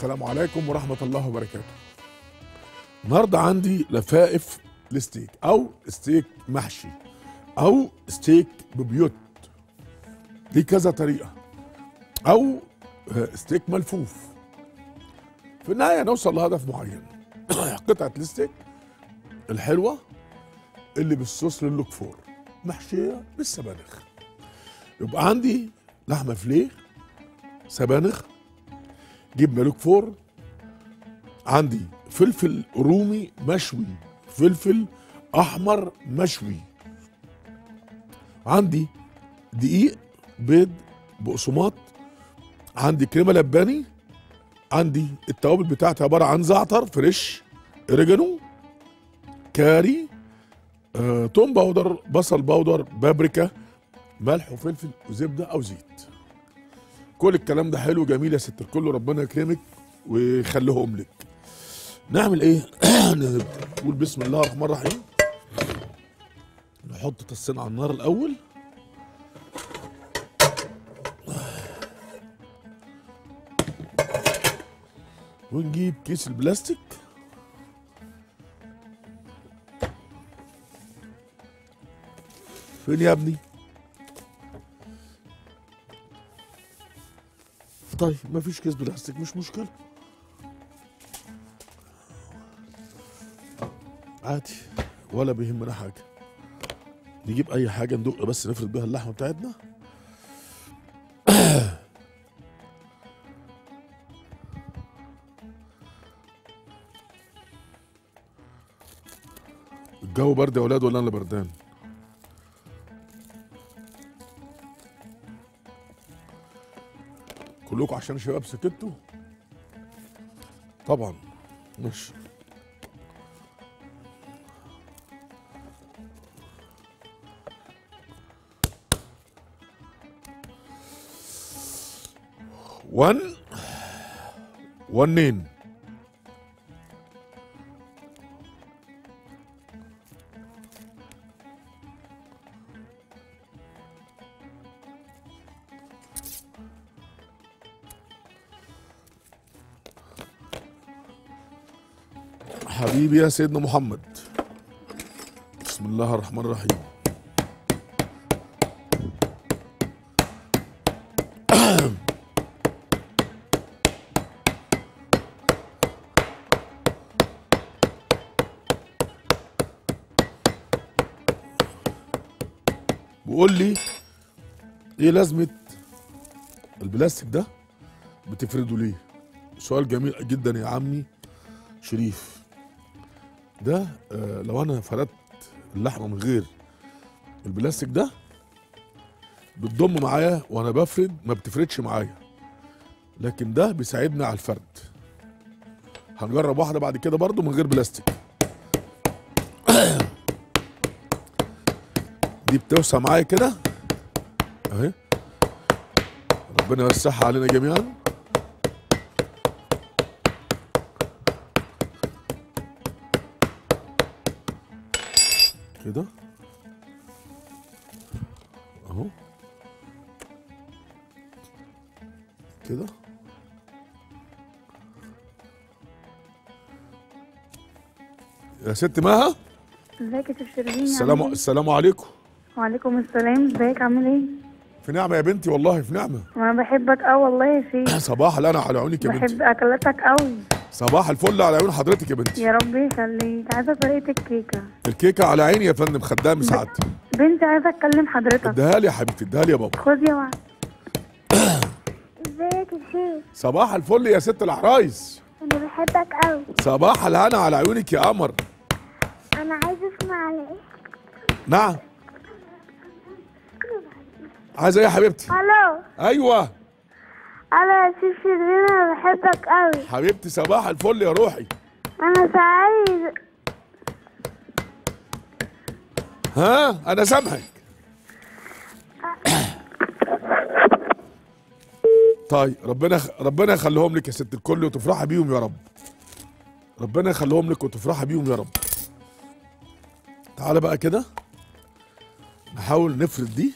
السلام عليكم ورحمة الله وبركاته النهاردة عندي لفائف الستيك أو ستيك محشي أو ستيك ببيوت دي كذا طريقة أو آه، ستيك ملفوف في النهاية نوصل لهدف معين قطعة الستيك الحلوة اللي بالصوص للوكفور محشية بالسبانخ يبقى عندي لحمة فليه سبانخ جبنة لوكفور عندي فلفل رومي مشوي فلفل احمر مشوي عندي دقيق بيض بقسماط عندي كريمه لباني عندي التوابل بتاعتي عباره عن زعتر فريش اوريجانو كاري آه، توم باودر بصل باودر بابريكا ملح وفلفل وزبده او زيت كل الكلام ده حلو جميل يا ست الكل ربنا يكرمك ويخليهم لك نعمل ايه نقول بسم الله الرحمن الرحيم نحط طاسين على النار الاول ونجيب كيس البلاستيك فين يا ابني طيب مفيش كيس بلاستيك مش مشكله عادي ولا بيهمنا حاجة نجيب أي حاجة ندق بس نفرد بيها اللحمة بتاعتنا الجو برد يا ولاد ولا أنا اللي بردان؟ كلكم عشان شباب سكتوا؟ طبعا ماشي ون ونين حبيبي يا سيدنا محمد بسم الله الرحمن الرحيم بيقول لي ايه لازمه البلاستيك ده بتفرده ليه سؤال جميل جدا يا عمي شريف ده آه لو انا فردت اللحمه من غير البلاستيك ده بتضم معايا وانا بفرد ما بتفردش معايا لكن ده بيساعدني على الفرد هنجرب واحده بعد كده برضو من غير بلاستيك دي بتوسع معايا كده اهي ربنا يوسعها علينا جميعا كده اهو كده يا ست مها ازيك يا شيف شيرين السلام عامل إيه؟ السلام عليكم وعليكم السلام ازيك عامل ايه في نعمه يا بنتي والله في نعمه وانا بحبك قوي والله يا شيخ صباح الهنا على عيونك يا بنتي بحب اكلاتك قوي صباح الفل على عيون حضرتك يا بنتي يا رب يخليك عايزه طريقه الكيكه الكيكه على عيني يا فندم خدام سعادتك بنتي عايزه اتكلم حضرتك اديها لي يا حبيبتي اديها لي يا بابا خد يا وعد ازيك يا شيخ صباح الفل يا ست العرايس انا بحبك قوي صباح الهنا على عيونك يا قمر انا عايزه اسمع على ايه نعم عايزه ايه يا حبيبتي الو ايوه انا يا شيف شيرين انا بحبك قوي حبيبتي صباح الفل يا روحي انا سعيد ها انا سامعك طيب ربنا ربنا يخليهم لك يا ست الكل وتفرحي بيهم يا رب ربنا يخليهم لك وتفرحي بيهم يا رب تعالى بقى كده نحاول نفرد دي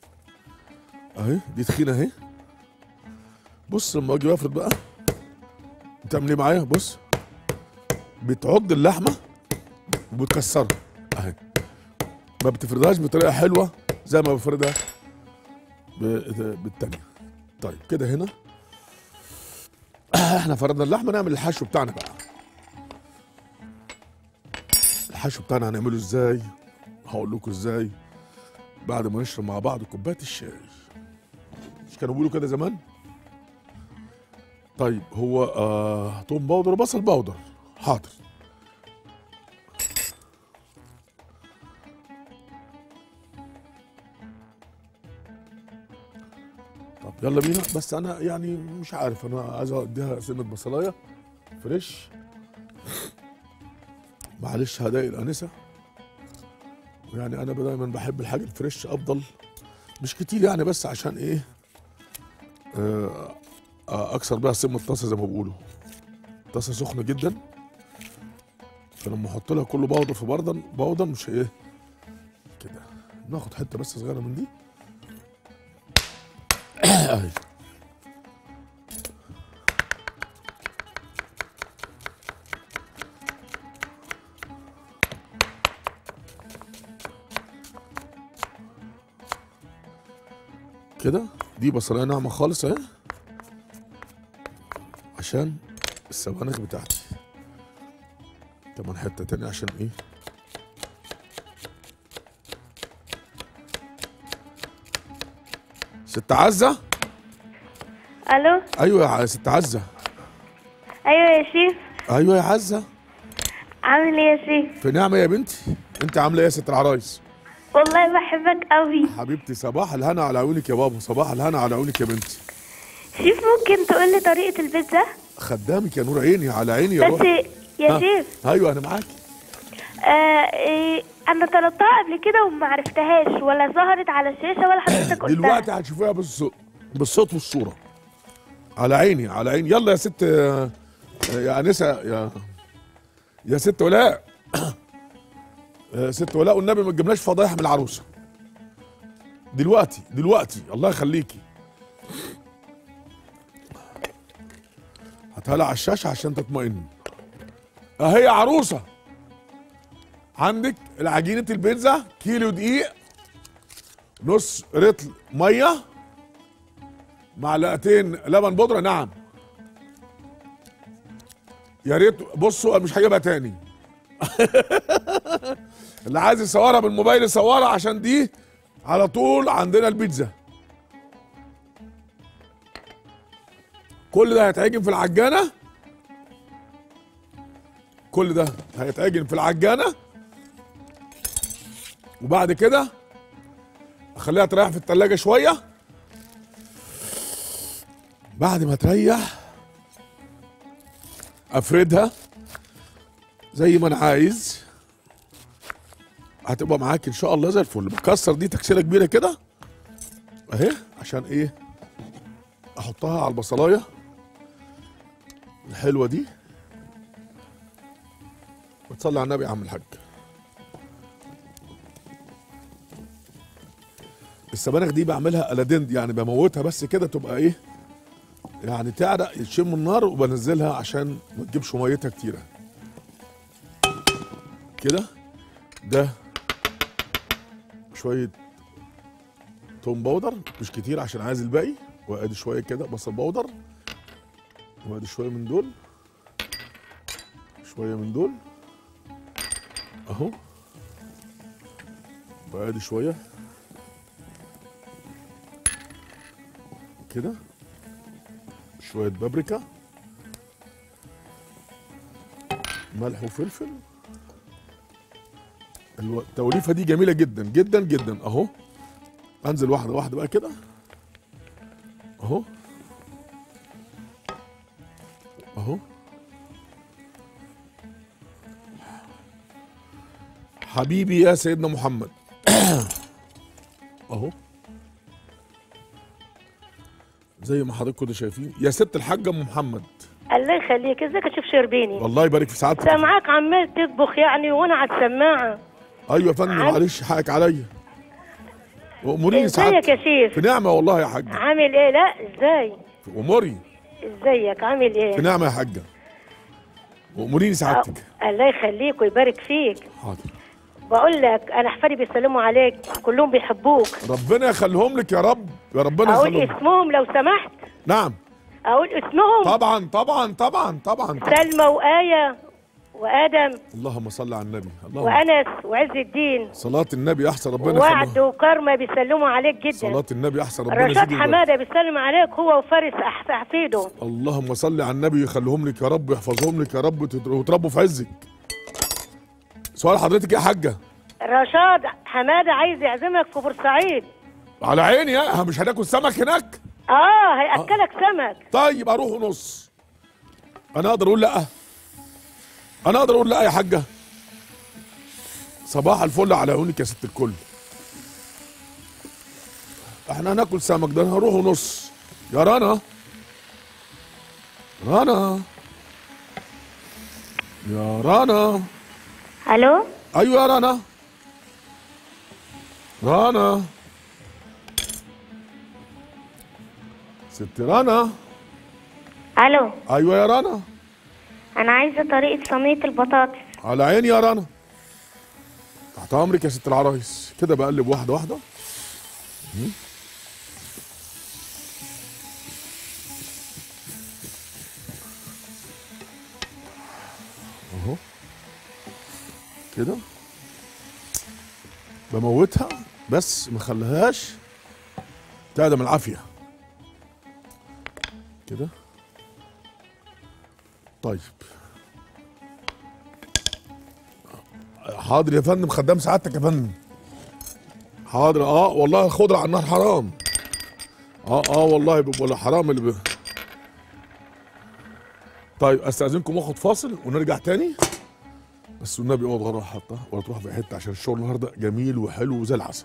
اهي دي تخينه اهي بص لما اجي افرد بقى بتعمل ايه معايا بص بتعض اللحمه وبتكسرها اهي ما بتفردهاش بطريقه حلوه زي ما بفردها ب- بالتانية طيب كده هنا احنا فردنا اللحمه نعمل الحشو بتاعنا بقى الحشو بتاعنا هنعمله ازاي هقول لكم ازاي بعد ما نشرب مع بعض كوبايه الشاي مش كانوا بيقولوا كده زمان طيب هو آه توم باودر وبصل باودر حاضر طب يلا بينا بس انا يعني مش عارف انا عايز اديها سنه بصلايه فريش معلش هضايق الانسه يعني انا دايما بحب الحاجه الفريش افضل مش كتير يعني بس عشان ايه آه آه، اكسر بيها سم الطاسه زي ما بيقولوا طاسه سخنه جدا فلما احط لها كله باودر في بردن باودر مش ايه كده ناخد حته بس صغيره من دي اهي كده دي بصلايه ناعمه خالص اهي عشان السبانخ بتاعتي كمان حته تانية عشان ايه ست عزه الو ايوه يا ست عزه ايوه يا شيف ايوه يا عزه عامل ايه يا شيف في نعمه يا بنتي انت عامله ايه يا ست العرايس والله بحبك قوي حبيبتي صباح الهنا على عيونك يا بابا صباح الهنا على عيونك يا بنتي شيف ممكن تقول لي طريقه البيتزا خدامك يا نور عيني على عيني يا بس روحي يا ها؟ شيف ايوه انا معاكي آه إيه انا طلبتها قبل كده وما عرفتهاش ولا ظهرت على الشاشه ولا حضرتك قلتها دلوقتي هتشوفيها بالصوت بالصوت والصوره على عيني على عيني يلا يا ست آه، يا انسه يا يا ست ولاء يا ست ولاء والنبي ما تجيبناش فضايح من العروسه دلوقتي دلوقتي الله يخليكي هاتها لها على الشاشه عشان تطمئن اهي يا عروسه عندك العجينه البيتزا كيلو دقيق نص رطل ميه معلقتين لبن بودره نعم يا ريت بصوا أنا مش هجيبها تاني اللي عايز يصورها بالموبايل يصورها عشان دي على طول عندنا البيتزا كل ده هيتعجن في العجانه كل ده هيتعجن في العجانه وبعد كده اخليها تريح في التلاجة شوية بعد ما تريح افردها زي ما انا عايز هتبقى معاك ان شاء الله زي الفل بكسر دي تكسيره كبيره كده اهي عشان ايه احطها على البصلايه الحلوه دي وتصلي على النبي يا عم الحاج السبانخ دي بعملها الادند يعني بموتها بس كده تبقى ايه يعني تعرق يشم النار وبنزلها عشان ما تجيبش ميتها كتيره كده ده شويه توم باودر مش كتير عشان عايز الباقي وادي شويه كده بصل باودر وادي شويه من دول شويه من دول اهو وادي شويه كده شوية بابريكا ملح وفلفل الو- التوليفة دي جميلة جدا جدا جدا اهو انزل واحدة واحدة بقى كده اهو اهو حبيبي يا سيدنا محمد اهو زي ما حضرتك كنتوا شايفين يا ست الحاجة ام محمد الله يخليك ازيك يا شيف شربيني الله يبارك في سعادتك سامعاك عمال تطبخ يعني وانا على السماعه ايوه يا فندم عم- معلش حقك عليا واموريني ازيك سعادتك يا في شيف نعمة والله يا حاجة عامل ايه لا ازاي اموري ازيك عامل في ايه نعمة يا حاجة واموريني سعادتك الله يخليك ويبارك فيك حاضر بقول لك انا احفادي بيسلموا عليك كلهم بيحبوك ربنا يخليهم لك يا رب يا ربنا اقول يخليهم اسمهم لو سمحت نعم اقول اسمهم طبعا طبعا طبعا طبعا سلمى وآية وآدم اللهم صل على النبي اللهم وأنس وعز الدين صلاة النبي احسن ربنا وعد يخليهم وكرمة بيسلموا عليك جدا صلاة النبي احسن ربنا رشاد يزيد ويبارك. حمادة بيسلم عليك هو وفارس أح- حفيده اللهم صل على النبي يخليهم لك يا رب ويحفظهم لك يا رب وتت- وتربوا في عزك سؤال حضرتك يا حاجه رشاد حمادة عايز يعزمك في بورسعيد على عيني يا مش هناكل سمك هناك اه هيأكلك سمك طيب اروح ونص انا اقدر اقول لا انا اقدر اقول لا يا حاجه صباح الفل على عيونك يا ست الكل احنا هناكل سمك ده انا هروح ونص يا رنا رنا يا رنا الو ايوه يا رنا رنا ست رنا الو ايوه يا رنا انا عايزه طريقه صينيه البطاطس على عيني يا رنا تحت امرك يا ست العرايس كده بقلب واحده واحده مم. اهو كده بموتها بس ما خليهاش تعدم العافيه كده طيب حاضر يا فندم خدام سعادتك يا فندم حاضر اه والله الخضره على النار حرام اه اه والله بيبقى ولا حرام اللي ب... طيب استاذنكم واخد فاصل ونرجع تاني بس والنبي اوعى تغير حطه ولا تروح في حته عشان الشغل النهارده جميل وحلو وزي العسل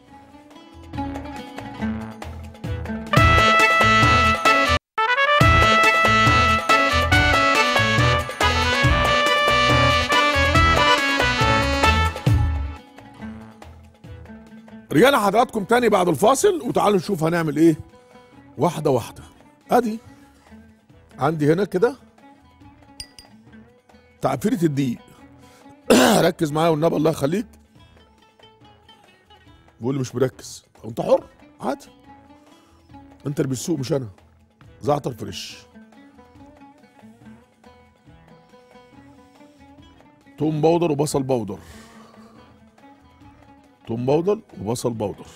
رجعنا حضراتكم تاني بعد الفاصل وتعالوا نشوف هنعمل ايه واحده واحده ادي عندي هنا كده تعفيره الدقيق ركز معايا والنبي الله يخليك بيقول لي مش مركز طب انت حر عادي انت اللي بتسوق مش انا زعتر فريش توم بودر وبصل بودر توم بودر وبصل بودر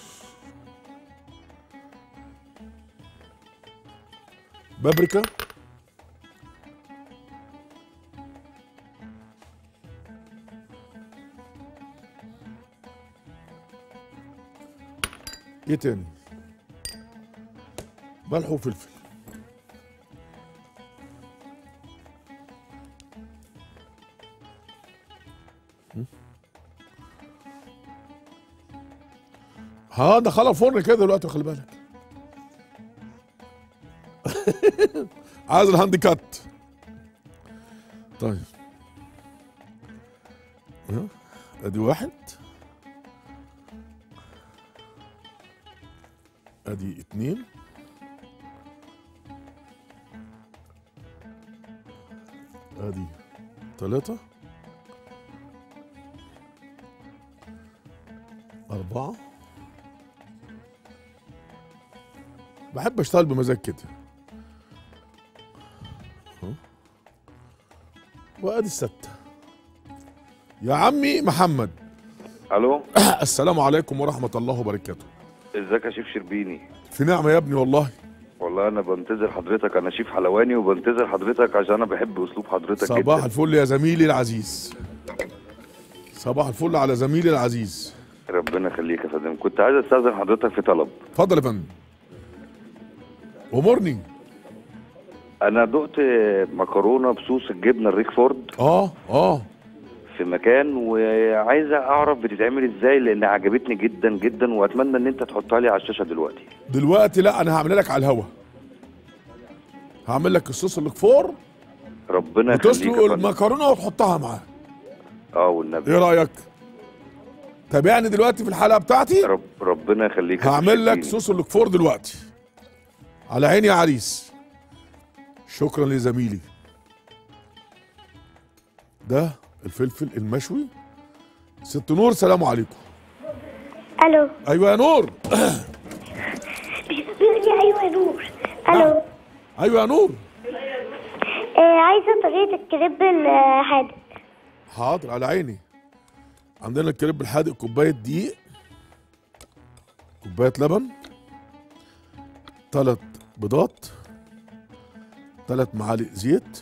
بابريكا ايه تاني ملح وفلفل ها دخلها الفرن كده دلوقتي خلي بالك عايز الهاند كات طيب ها، ادي واحد ادي اتنين ادي تلاتة أربعة بحب اشتغل بمزاج كده أهو. وادي الستة يا عمي محمد الو السلام عليكم ورحمة الله وبركاته ازيك يا شيف شربيني في نعمة يا ابني والله والله انا بنتظر حضرتك انا شيف حلواني وبنتظر حضرتك عشان انا بحب اسلوب حضرتك صباح جدا الفل يا زميلي العزيز صباح الفل على زميلي العزيز ربنا يخليك يا فندم كنت عايز استاذن حضرتك في طلب اتفضل يا فندم امرني انا دقت مكرونه بصوص الجبنه الريك فورد اه اه في مكان وعايز اعرف بتتعمل ازاي لان عجبتني جدا جدا واتمنى ان انت تحطها لي على الشاشه دلوقتي دلوقتي لا انا هعملها لك على الهوا هعمل لك الصوص الكفور ربنا يخليك وتسلق يا فندم. المكرونه وتحطها معاه اه والنبي ايه رايك تابعني دلوقتي في الحلقه بتاعتي رب ربنا يخليك يا هعمل لك شربيني. صوص الكفور دلوقتي على عيني يا عريس شكرا لزميلي ده الفلفل المشوي ست نور سلام عليكم الو ايوه يا نور بيقول لي ايوه يا نور الو ايوه يا نور آه عايزه طريقه الكريب الحادق حاضر على عيني عندنا الكريب الحادق كوبايه دقيق كوبايه لبن ثلاث بيضات ثلاث معالق زيت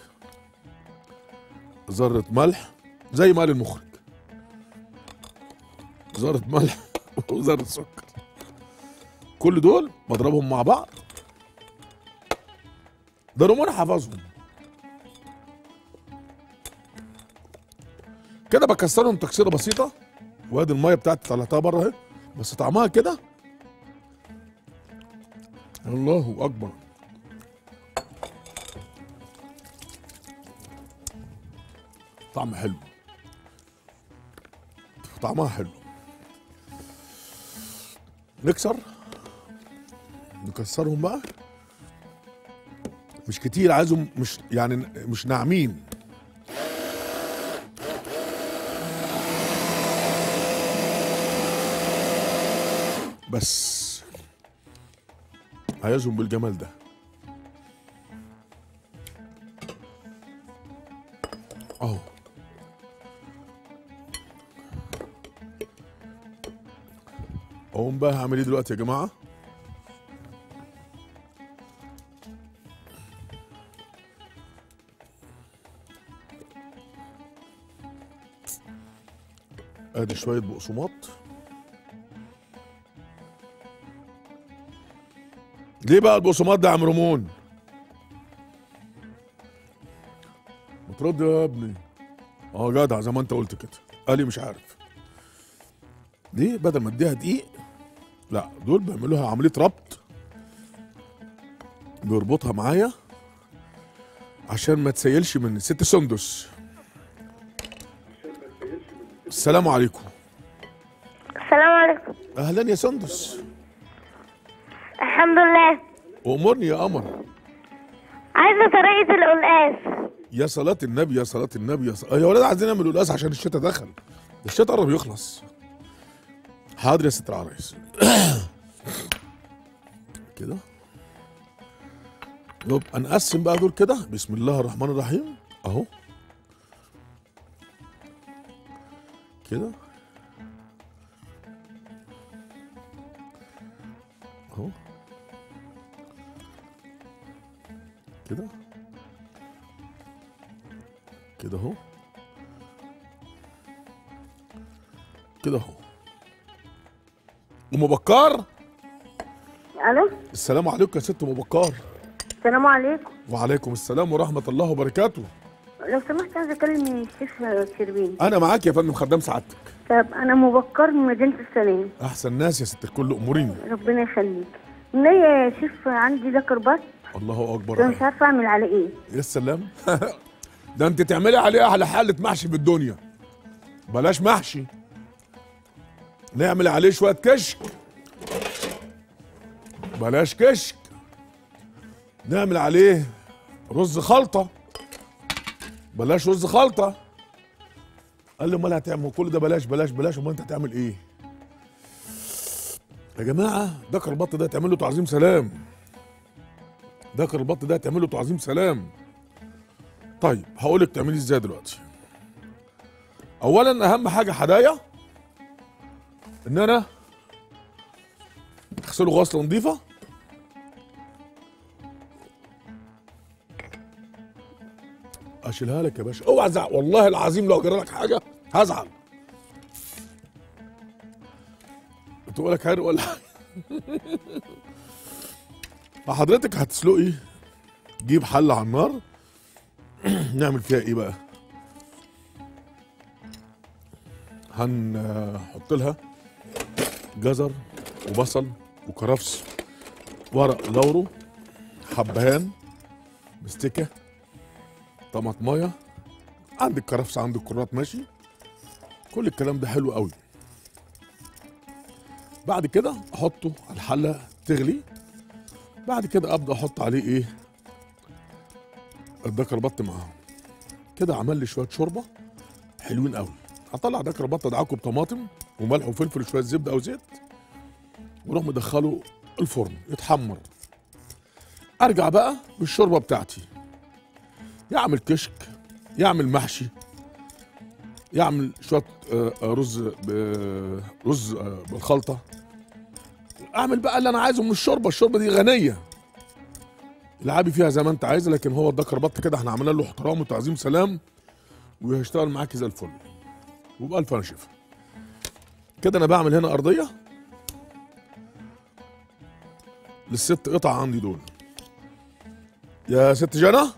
ذرة ملح زي ما قال المخرج ذرة ملح وذرة سكر كل دول بضربهم مع بعض ده رمون حفظهم كده بكسرهم تكسيره بسيطه وادي الميه بتاعتي طلعتها بره اهي بس طعمها كده الله اكبر طعم حلو طعمها حلو نكسر نكسرهم بقى مش كتير عايزهم مش يعني مش ناعمين بس عايزهم بالجمال ده اهو اقوم بقى هعمل ايه دلوقتي يا جماعه ادي شويه بقسماط ليه بقى البقسماط ده يا عم رمون؟ ما ترد يا ابني اه جدع زي ما انت قلت كده قال لي مش عارف ليه بدل ما اديها دقيق لا دول بيعملوها عمليه ربط بيربطها معايا عشان ما تسيلش من ست سندس السلام عليكم السلام عليكم اهلا يا سندس الحمد لله امرني يا قمر عايزه طريقه القلقاس يا صلاة النبي يا صلاة النبي يا, ص... يا ولاد عايزين نعمل قلقاس عشان الشتاء دخل الشتاء قرب يخلص حاضر يا ست العرايس كده يبقى نقسم بقى دول كده بسم الله الرحمن الرحيم اهو كده اهو كده كده اهو كده اهو ام بكار الو السلام عليكم يا ست ام بكار السلام عليكم وعليكم السلام ورحمه الله وبركاته لو سمحت عايزه اكلم الشيف شربين انا معاك يا فندم خدام سعادتك طب انا مبكر من مدينه السلام احسن ناس يا ست الكل اموريني ربنا يخليك مني يا شيف عندي ده كربات الله انا مش اكبر عارفه اعمل على ايه يا سلام ده انت تعملي عليه احلى حاله محشي في الدنيا بلاش محشي نعمل عليه شويه كشك بلاش كشك نعمل عليه رز خلطه بلاش رز خلطه قال لي امال هتعمل كل ده بلاش بلاش بلاش امال انت هتعمل ايه يا جماعه ده كربط ده تعمل له تعظيم سلام ده كربط ده تعمل له تعظيم سلام طيب هقول لك تعملي ازاي دلوقتي اولا اهم حاجه حدايا ان انا اغسله غسله نظيفه اشيلها لك يا باشا اوعى تزعل والله العظيم لو جرى لك حاجه هزعل تقول لك حرق ولا حاجه فحضرتك هتسلقي جيب حله على النار نعمل فيها ايه بقى هنحط لها جزر وبصل وكرفس ورق لورو حبهان مستكه طماطمايه عندك كرفس عندك كرات ماشي كل الكلام ده حلو قوي بعد كده احطه على الحله تغلي بعد كده ابدا احط عليه ايه الدكر بط معاهم كده عمل لي شويه شوربه حلوين قوي هطلع ده كربطه ادعكه بطماطم وملح وفلفل وشويه زبده او زيت واروح مدخله الفرن يتحمر ارجع بقى بالشوربه بتاعتي يعمل كشك يعمل محشي يعمل شويه آه، آه، رز ب- رز آه، بالخلطه اعمل بقى اللي انا عايزه من الشوربه الشوربه دي غنيه العبي فيها زي ما انت عايز لكن هو ده كربط كده احنا عملنا له احترام وتعظيم سلام وهيشتغل معاكي زي الفل وبألف انا شفا كده انا بعمل هنا ارضيه للست قطع عندي دول يا ست جنى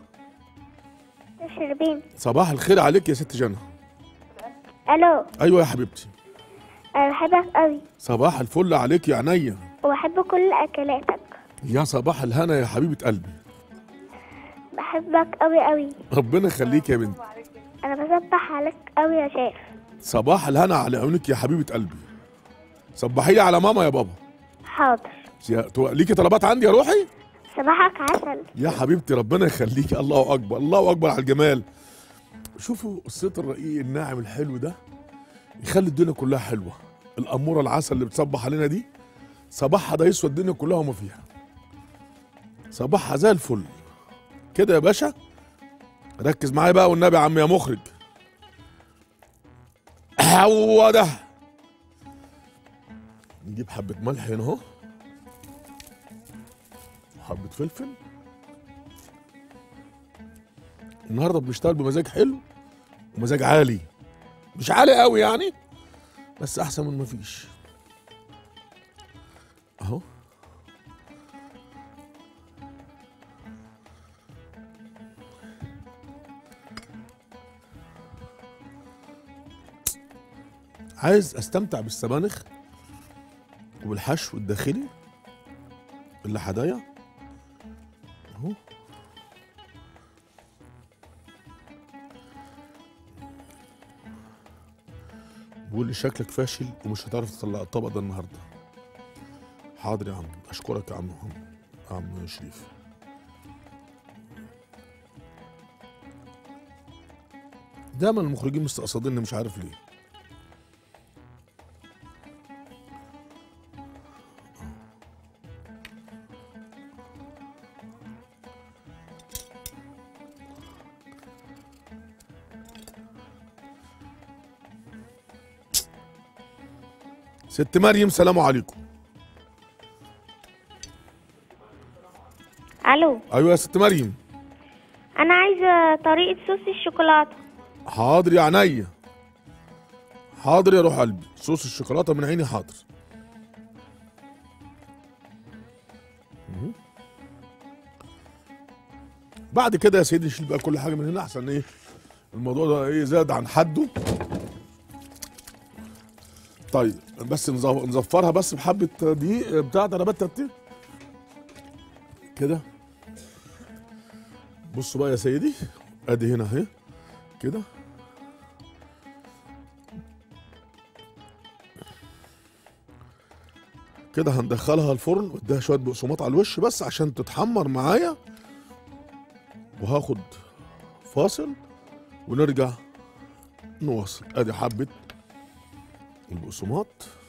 شربين صباح الخير عليك يا ست جنى الو ايوه يا حبيبتي انا بحبك قوي صباح الفل عليك يا عينيا وبحب كل اكلاتك يا صباح الهنا يا حبيبه قلبي بحبك قوي قوي ربنا يخليك يا بنتي انا بسبح عليك قوي يا شيخ صباح الهنا على عيونك يا حبيبه قلبي صبحي لي على ماما يا بابا حاضر يا- تو- ليكي طلبات عندي يا روحي صباحك عسل يا حبيبتي ربنا يخليكي الله اكبر الله اكبر على الجمال شوفوا الصوت الرقيق الناعم الحلو ده يخلي الدنيا كلها حلوه الاموره العسل اللي بتصبح علينا دي صباحها ده يسوى الدنيا كلها وما فيها صباحها زي الفل كده يا باشا ركز معايا بقى والنبي يا عم يا مخرج هو ده نجيب حبه ملح هنا اهو وحبه فلفل النهارده بنشتغل بمزاج حلو ومزاج عالي مش عالي قوي يعني بس احسن من مفيش اهو عايز استمتع بالسبانخ وبالحشو الداخلي اللي حدايا اهو بيقول لي شكلك فاشل ومش هتعرف تطلع الطبق ده النهارده حاضر يا عم اشكرك يا عم محمد يا عم شريف دايما المخرجين مستقصديني مش عارف ليه ست مريم سلام عليكم الو ايوه يا ست مريم انا عايزه طريقه صوص الشوكولاته حاضر يا عينيا حاضر يا روح قلبي صوص الشوكولاته من عيني حاضر مهم. بعد كده يا سيدي نشيل بقى كل حاجه من هنا احسن ايه الموضوع ده ايه زاد عن حده طيب بس نظف- نظفرها بس بحبه دي بتاعت انا بتت كده بصوا بقى يا سيدي ادي هنا اهي كده كده هندخلها الفرن واديها شويه بقسماط على الوش بس عشان تتحمر معايا وهاخد فاصل ونرجع نواصل ادي حبه البقسماط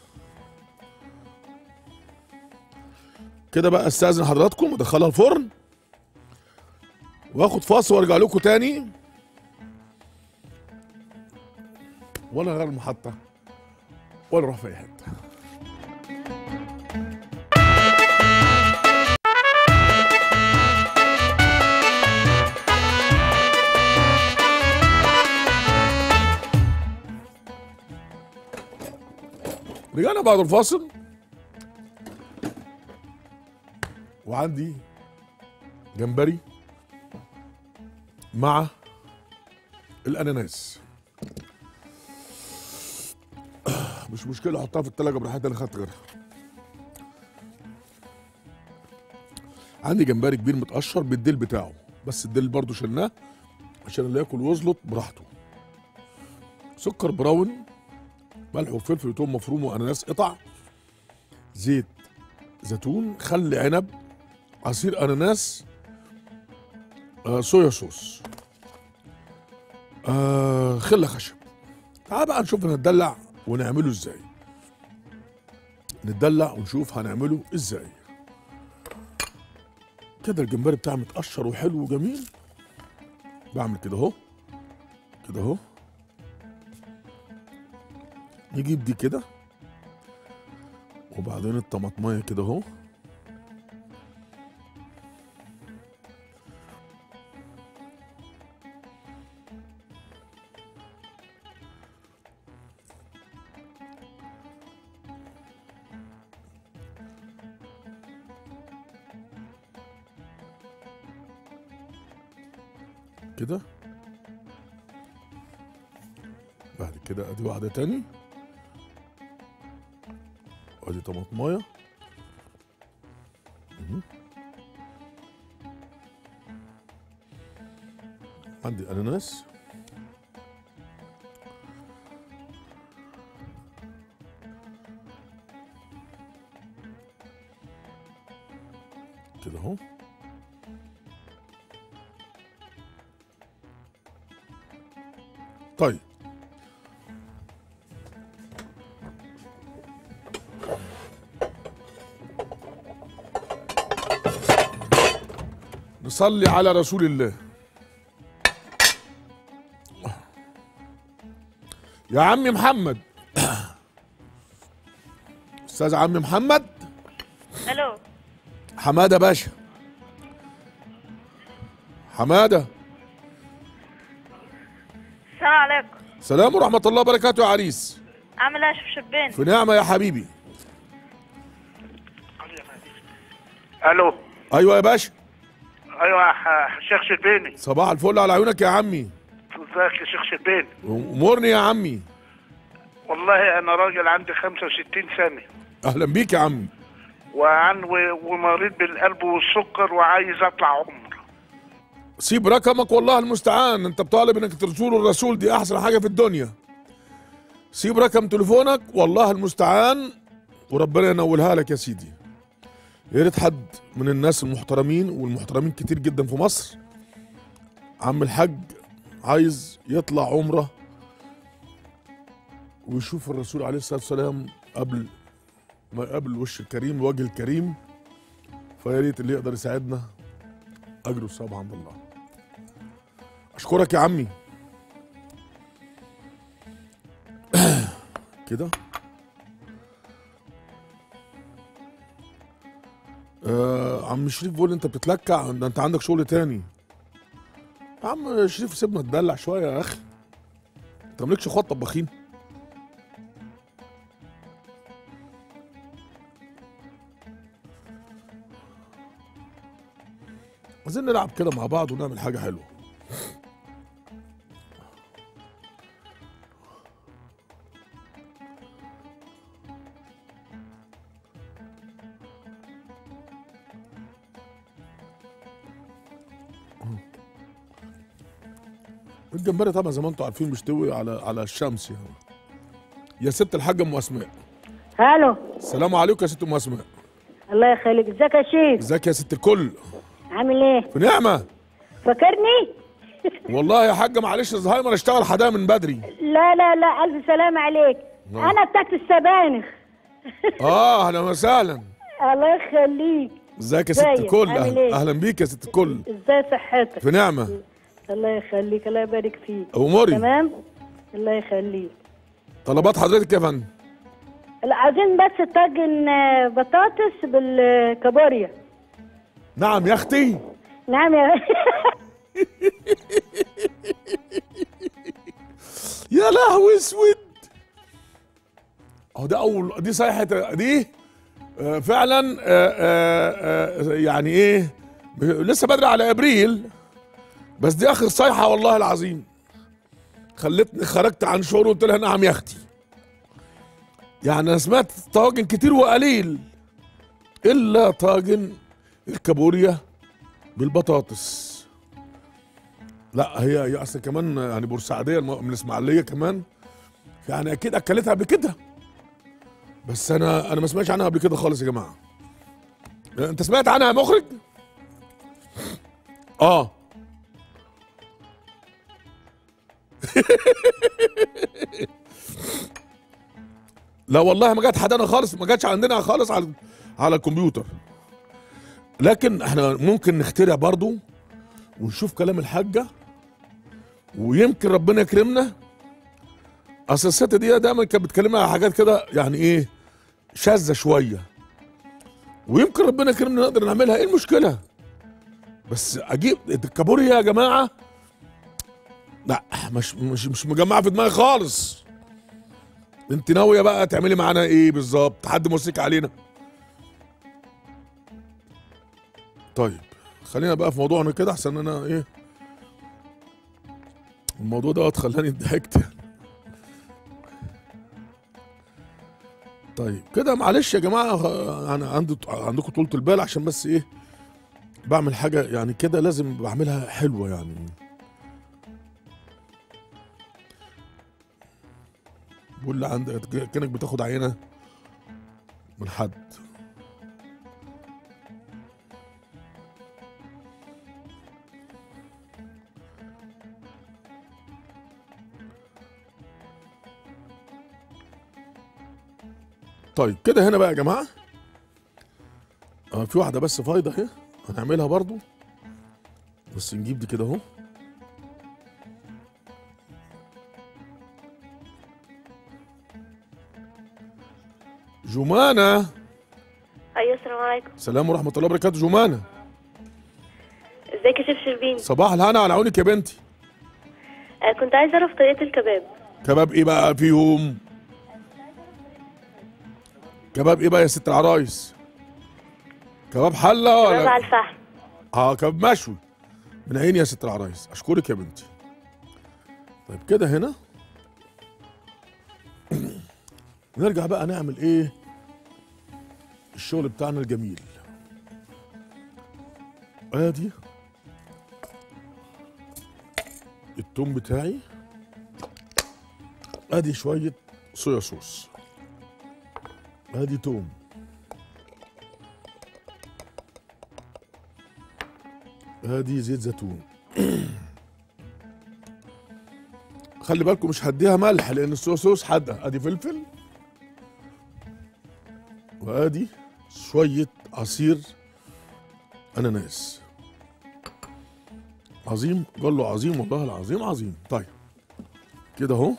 كده بقى استاذن حضراتكم ادخلها الفرن واخد فاصل وارجع لكم تاني ولا غير المحطة ولا اروح في اي حتة رجعنا بعد الفاصل وعندي جمبري مع الاناناس مش مشكله احطها في التلاجة براحتي انا خدت غيرها عندي جمبري كبير متقشر بالديل بتاعه بس الديل برضو شلناه عشان اللي ياكل ويزلط براحته سكر براون ملح وفلفل وتوم مفروم واناناس قطع زيت زيتون خل عنب عصير اناناس آه صويا صوص آه خله خشب تعال بقى نشوف نتدلع ونعمله ازاي نتدلع ونشوف هنعمله ازاي كده الجمبري بتاعي متقشر وحلو وجميل بعمل كده اهو كده اهو نجيب دي كده وبعدين الطماطمايه كده اهو كده بعد كده ادي واحدة تاني ادي طماطمايه مهم. عندي اناناس كده اهو طيب نصلي على رسول الله يا عم محمد استاذ عم محمد الو حماده باشا حماده السلام عليكم سلام ورحمه الله وبركاته يا عريس عامل ايه يا شبشبين في نعمه يا حبيبي الو ايوه يا باشا ايوه يا ح- شيخ شربيني صباح الفل على عيونك يا عمي ازيك يا شيخ شربيني امورني يا عمي والله انا راجل عندي 65 سنه اهلا بيك يا عمي وعن و- ومريض بالقلب والسكر وعايز اطلع عمر سيب رقمك والله المستعان انت بطالب انك ترسول الرسول دي احسن حاجه في الدنيا سيب رقم تليفونك والله المستعان وربنا ينولها لك يا سيدي يا ريت حد من الناس المحترمين والمحترمين كتير جدا في مصر عم الحاج عايز يطلع عمره ويشوف الرسول عليه الصلاه والسلام قبل ما يقابل الوش الكريم الوجه الكريم فيا ريت اللي يقدر يساعدنا اجر الصواب عند الله اشكرك يا عمي كده آه عم شريف بيقول انت بتتلكع ده انت عندك شغل تاني يا عم شريف سيبنا تدلع شويه يا اخي انت مالكش اخوات طباخين عايزين نلعب كده مع بعض ونعمل حاجه حلوه الجمبري طبعا زي ما انتم عارفين مستوي على على الشمس يعني يا ست الحاجه ام اسماء الو السلام عليكم يا ست ام اسماء الله يخليك ازيك يا شيخ ازيك يا ست الكل عامل ايه في نعمه فاكرني والله يا حاجه معلش الزهايمر اشتغل حداها من بدري لا لا لا الف سلامة عليك نعم. انا بتاعت السبانخ اه اهلا وسهلا الله يخليك ازيك يا ست ازيك؟ الكل عامل اهلا, ايه؟ أهلا بيك يا ست الكل ازاي صحتك في نعمه الله يخليك الله يبارك فيك اموري تمام الله يخليك طلبات حضرتك يا فندم لا عايزين بس طاجن آه، بطاطس بالكابوريا نعم يا اختي نعم يا يا لهوي اسود اهو ده اول دي صيحه دي آه، فعلا آه، آه، آه، يعني ايه ب- لسه بدري على ابريل بس دي اخر صيحه والله العظيم خلتني خرجت عن شعور وقلت لها نعم يا اختي يعني انا سمعت طواجن كتير وقليل الا طاجن الكابوريا بالبطاطس لا هي هي اصلا كمان يعني بورسعيديه الم- من الاسماعيليه كمان يعني اكيد اكلتها قبل كده بس انا انا ما سمعتش عنها قبل كده خالص يا جماعه انت سمعت عنها يا مخرج اه لا والله ما جت حدانا خالص ما جاتش عندنا خالص على على الكمبيوتر لكن احنا ممكن نخترع برضو ونشوف كلام الحاجه ويمكن ربنا يكرمنا اصل الست دي دايما كانت بتكلمنا على حاجات كده يعني ايه شاذه شويه ويمكن ربنا يكرمنا نقدر نعملها ايه المشكله بس اجيب الكابوريا يا جماعه لا مش مش مش مجمعه في دماغي خالص انت ناويه بقى تعملي معانا ايه بالظبط حد موسيقى علينا طيب خلينا بقى في موضوعنا كده احسن انا ايه الموضوع دوت خلاني ضحكت طيب كده معلش يا جماعه آه، انا عندي عندكم طولة البال عشان بس ايه بعمل حاجه يعني كده لازم بعملها حلوه يعني بقول لي عندك كانك بتاخد عينه من حد طيب كده هنا بقى يا جماعه اه في واحده بس فايضه اهي هنعملها برضو بس نجيب دي كده اهو جمانه ايوه السلام عليكم سلام ورحمه الله وبركاته جمانه ازيك يا شيف شربين صباح الهنا على عونك يا بنتي آه كنت عايزه اعرف طريقه الكباب كباب ايه بقى فيهم كباب ايه بقى يا ست العرايس كباب حله كباب ولا على الفحم اه كباب مشوي من عيني يا ست العرايس اشكرك يا بنتي طيب كده هنا نرجع بقى نعمل ايه الشغل بتاعنا الجميل ادي التوم بتاعي ادي شويه صويا صوص ادي توم ادي زيت زيتون خلي بالكم مش هديها ملح لان الصويا صوص حادقه ادي فلفل وادي شويه عصير اناناس عظيم قال له عظيم والله العظيم عظيم طيب كده اهو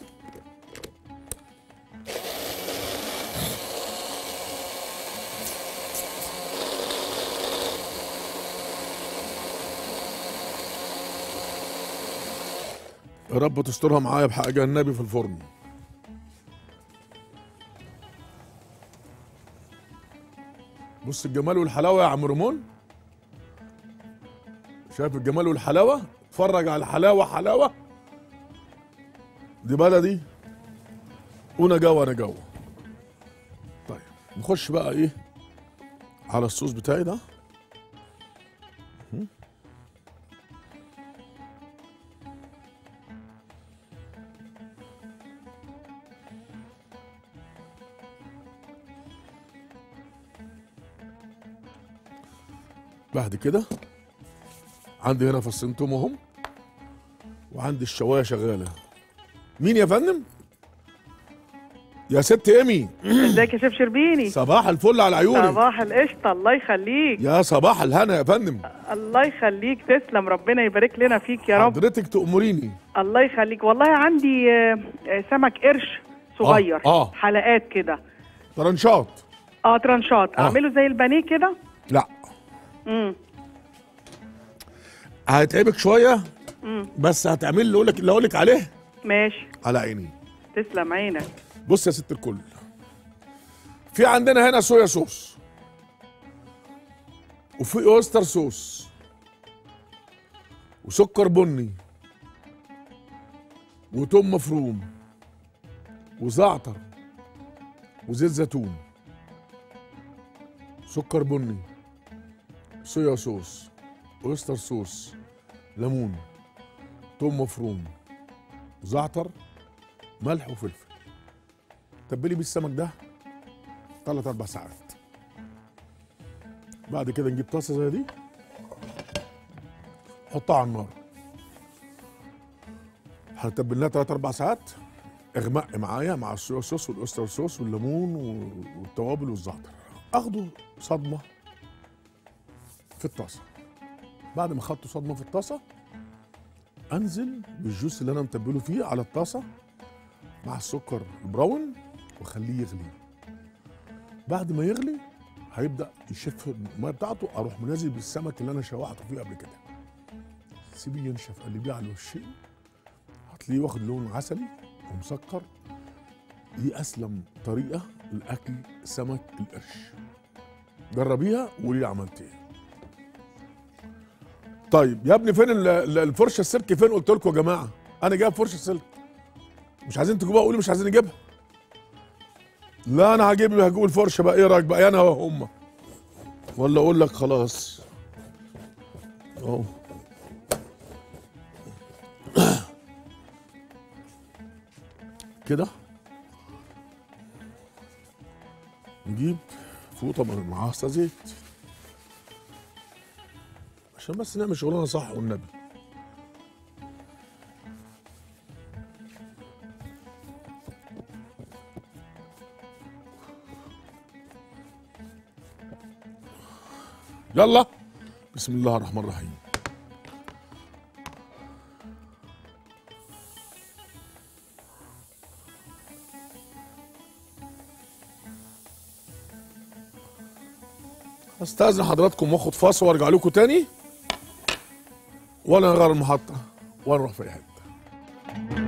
يا رب تسترها معايا بحاجة النبي في الفرن بص الجمال والحلاوة يا عم رمون شايف الجمال والحلاوة اتفرج على الحلاوة حلاوة دي بلدي وانا جوا انا جوا طيب نخش بقى ايه على الصوص بتاعي ده بعد كده عندي هنا فصين توم اهم وعندي الشوايه شغاله مين يا فندم يا ست ايمي ازيك يا شيف شربيني صباح الفل على عيوني صباح القشطة الله يخليك يا صباح الهنا يا فندم الله يخليك تسلم ربنا يبارك لنا فيك يا رب حضرتك تأمريني الله يخليك والله عندي آه، آه، سمك قرش صغير آه، آه. حلقات كده طرنشات اه ترانشات آه. اعمله زي البانيه كده لا امم هيتعبك شويه بس هتعمل اللي اقول لك اللي اقول لك عليه ماشي على عيني تسلم عينك بص يا ست الكل في عندنا هنا صويا صوص وفي اوستر صوص وسكر بني وتوم مفروم وزعتر وزيت زيتون سكر بني صويا صوص اوستر صوص ليمون توم مفروم زعتر ملح وفلفل تبلي بيه السمك ده ثلاث اربع ساعات بعد كده نجيب طاسه زي دي حطها على النار هتبلناها ثلاث اربع ساعات اغمق معايا مع الصويا صوص والاوستر صوص والليمون و- والتوابل والزعتر اخده صدمه في الطاسه بعد ما خدته صدمه في الطاسه انزل بالجوس اللي انا متبله فيه على الطاسه مع السكر البراون واخليه يغلي بعد ما يغلي هيبدا يشف الميه بتاعته اروح منزل بالسمك اللي انا شوحته فيه قبل كده سيبيه ينشف قلبيه على الوشين هتلاقيه واخد لون عسلي ومسكر دي اسلم طريقه لاكل سمك القرش جربيها وقولي لي عملت ايه طيب يا ابني فين ال- ال- الفرشه السلك فين قلت لكم يا جماعه انا جايب فرشه سلك مش عايزين تجيبوها قولي مش عايزين نجيبها لا انا هجيب هجيب الفرشه بقى ايه رايك بقى انا وهم ولا اقول لك خلاص اهو كده نجيب فوطه من معاها زيت عشان بس نعمل شغلنا صح والنبي يلا بسم الله الرحمن الرحيم استاذن حضراتكم واخد فاصل وارجع لكم تاني ولا نغير المحطه ولا نروح في اي حته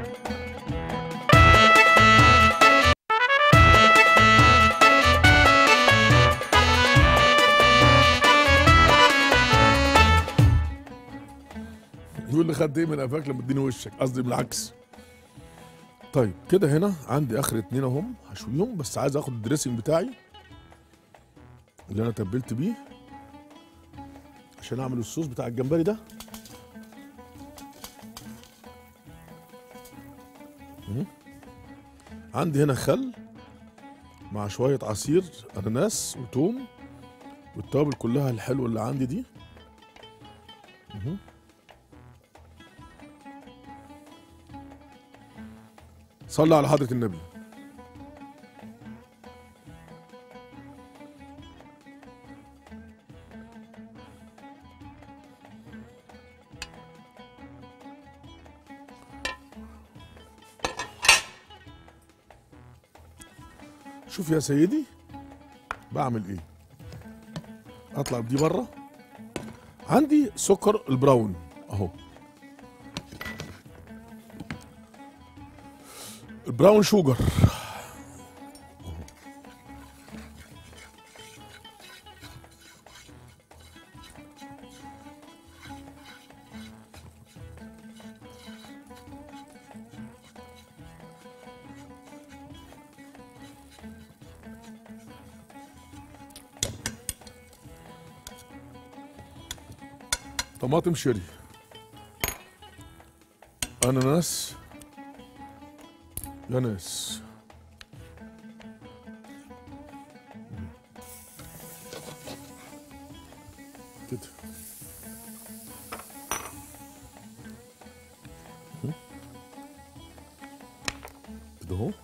يقول لي خدت ايه من قفاك لما اديني وشك قصدي بالعكس طيب كده هنا عندي اخر اتنين اهم هشويهم بس عايز اخد الدريسنج بتاعي اللي انا تبلت بيه عشان اعمل الصوص بتاع الجمبري ده مم. عندي هنا خل مع شوية عصير أناناس وتوم والتوابل كلها الحلوة اللي عندي دي مهم. صلى على حضرة النبي شوف يا سيدي بعمل ايه اطلع بدي بره عندي سكر البراون اهو البراون شوجر طماطم شيري اناناس يا ناس كده مم. كده اهو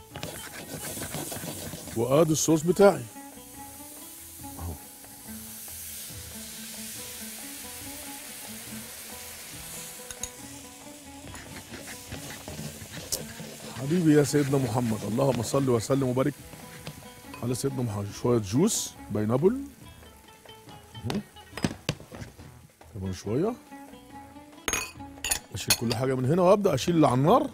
وادي الصوص بتاعي اهو حبيبي يا سيدنا محمد اللهم صل وسلم وبارك على سيدنا محمد شوية جوس باينابل اهو. كمان شوية اشيل كل حاجة من هنا وابدأ اشيل اللي على النار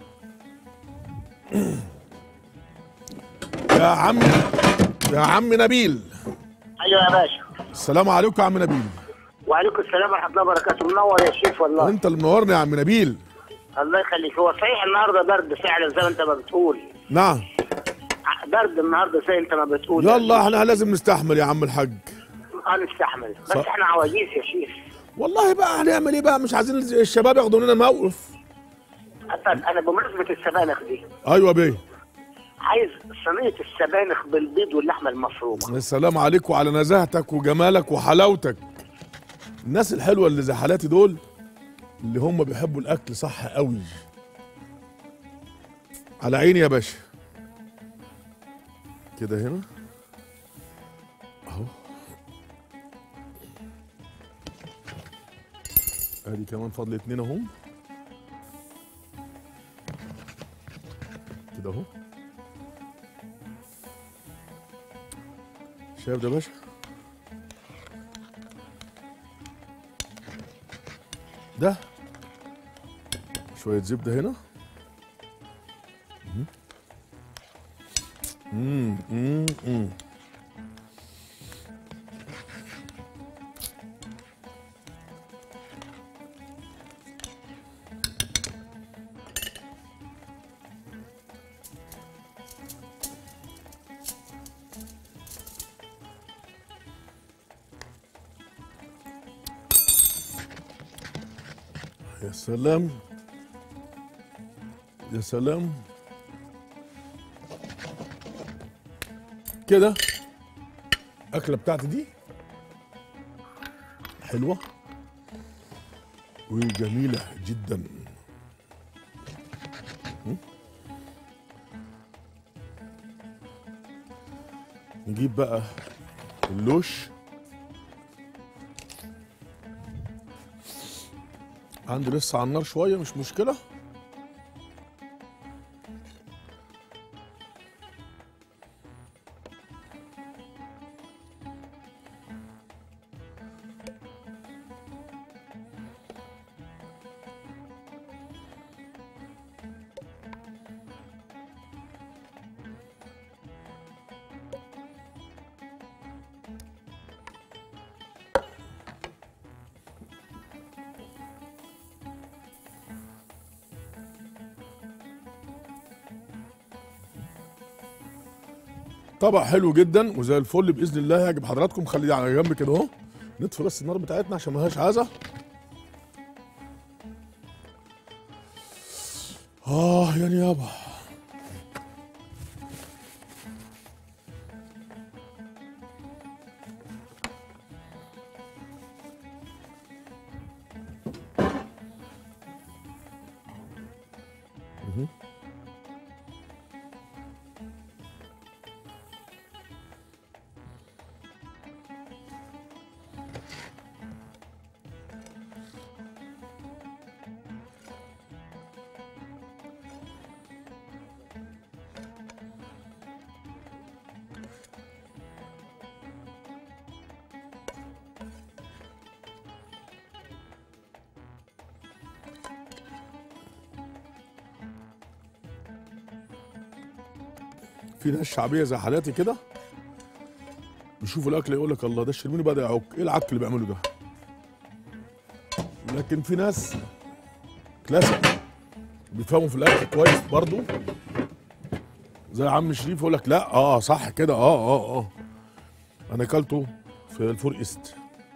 يا عم يا عم نبيل ايوه يا باشا السلام عليكم يا عم نبيل وعليكم السلام ورحمه الله وبركاته منور يا شيف والله انت اللي منورني يا عم نبيل الله يخليك هو صحيح النهارده برد فعلا زي ما انت ما بتقول نعم برد النهارده زي انت ما بتقول يلا احنا لازم نستحمل يا عم الحاج هنستحمل بس صح. احنا عواجيز يا شيف والله بقى هنعمل ايه بقى مش عايزين الشباب ياخدوا لنا موقف طب انا بمناسبه السبانخ دي ايوه بيه عايز صينيه السبانخ بالبيض واللحمه المفرومه السلام عليك وعلى نزاهتك وجمالك وحلاوتك الناس الحلوه اللي زي حالاتي دول اللي هم بيحبوا الاكل صح قوي على عيني يا باشا كده هنا اهو ادي كمان فاضل اتنين اهو كده اهو شايف ده يا باشا ده شوية زبدة هنا مم. مم. مم. يا سلام يا سلام كده الأكلة بتاعتي دي حلوة وجميلة جدا م? نجيب بقى اللوش عندي لسه على النار شوية مش مشكلة طبق حلو جدا وزي الفل باذن الله هيعجب حضراتكم خليه على جنب كده اهو نطفي بس النار بتاعتنا عشان ما لهاش عازه اه يعني يابا في ناس شعبيه زي حالاتي كده بيشوفوا الاكل يقول لك الله ده الشربيني بدا يعك ايه العك اللي بيعمله ده لكن في ناس كلاسيك بيفهموا في الاكل كويس برضو زي عم شريف يقول لك لا اه صح كده اه اه اه انا اكلته في الفور ايست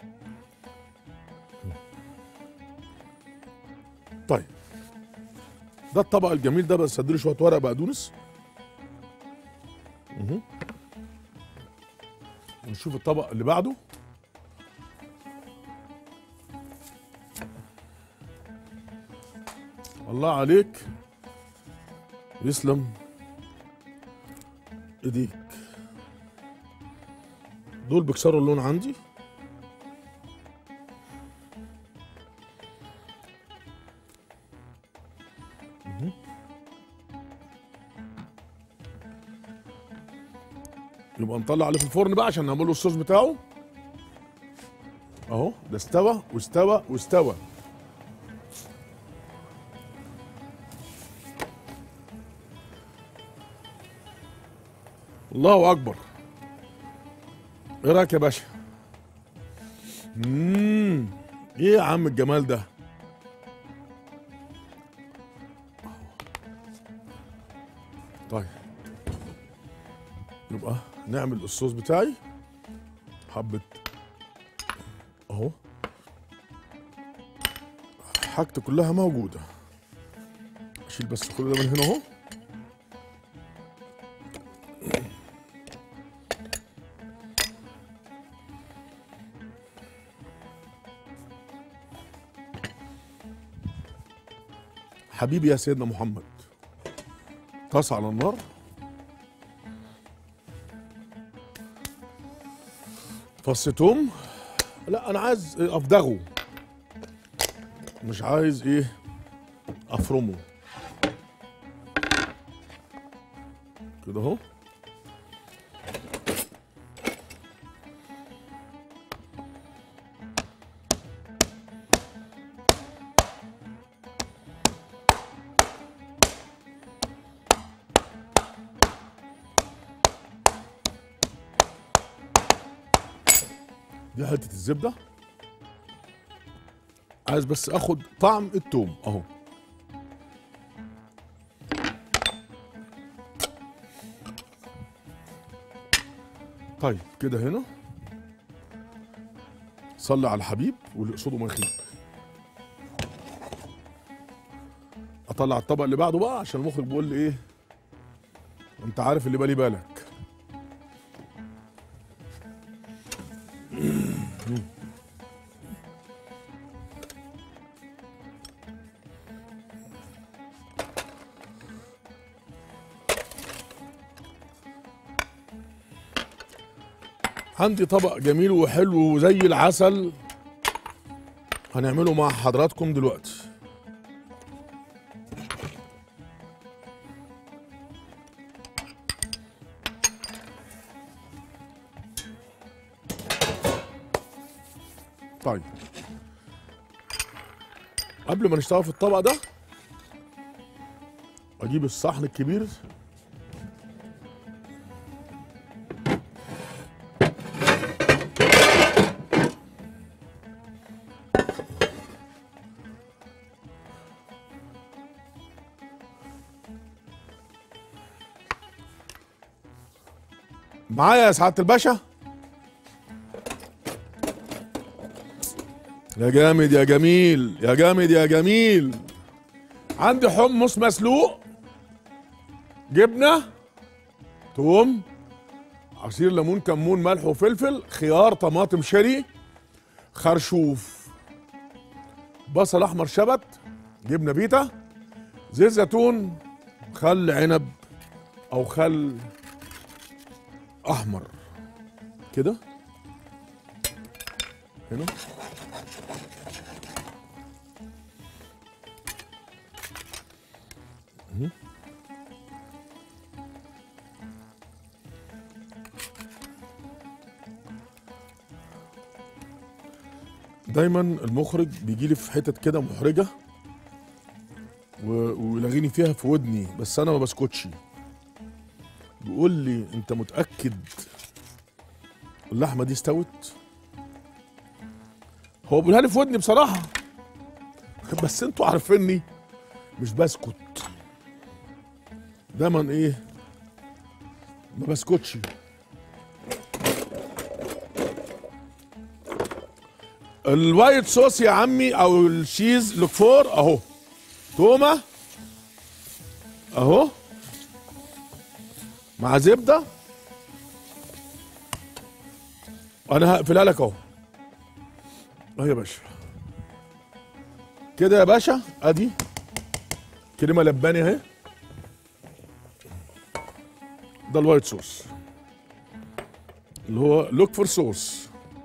طيب ده الطبق الجميل ده بس اديله شويه ورق بقدونس مهم. ونشوف الطبق اللي بعده الله عليك يسلم ايديك دول بيكسروا اللون عندي مهم. يبقى نطلع عليه في الفرن بقى عشان نعمل له الصوص بتاعه اهو ده استوى واستوى واستوى الله اكبر ايه رايك يا باشا امم ايه يا عم الجمال ده طيب يبقى نعمل الصوص بتاعي حبة اهو حاجتي كلها موجودة اشيل بس كل ده من هنا اهو حبيبي يا سيدنا محمد طاسه على النار فص توم لا انا عايز إيه افدغه مش عايز ايه افرمه كده اهو دي حته الزبده عايز بس اخد طعم التوم اهو طيب كده هنا صلي على الحبيب واللي قصاده ما يخيب اطلع الطبق اللي بعده بقى عشان المخرج بيقول لي ايه انت عارف اللي بالي بالك عندي طبق جميل وحلو وزي العسل هنعمله مع حضراتكم دلوقتي طيب قبل ما نشتغل في الطبق ده اجيب الصحن الكبير معايا يا سعاده الباشا يا جامد يا جميل يا جامد يا جميل عندي حمص مسلوق جبنه توم عصير ليمون كمون ملح وفلفل خيار طماطم شيري خرشوف بصل احمر شبت جبنه بيتا زيت زيتون خل عنب او خل احمر كده هنا مهم. دايما المخرج بيجي لي في حتت كده محرجه و- ويلغيني فيها في ودني بس انا ما بسكتش بيقول لي انت متاكد اللحمه دي استوت هو بيقولها لي في ودني بصراحه بس انتوا عارفيني مش بسكت دايما ايه ما بسكتش الوايت صوص يا عمي او الشيز لوكفور اهو تومه اهو مع زبده انا هقفلها لك اهو اهي يا باشا كده يا باشا ادي كريمه لباني اهي ده الوايت صوص اللي هو لوك فور صوص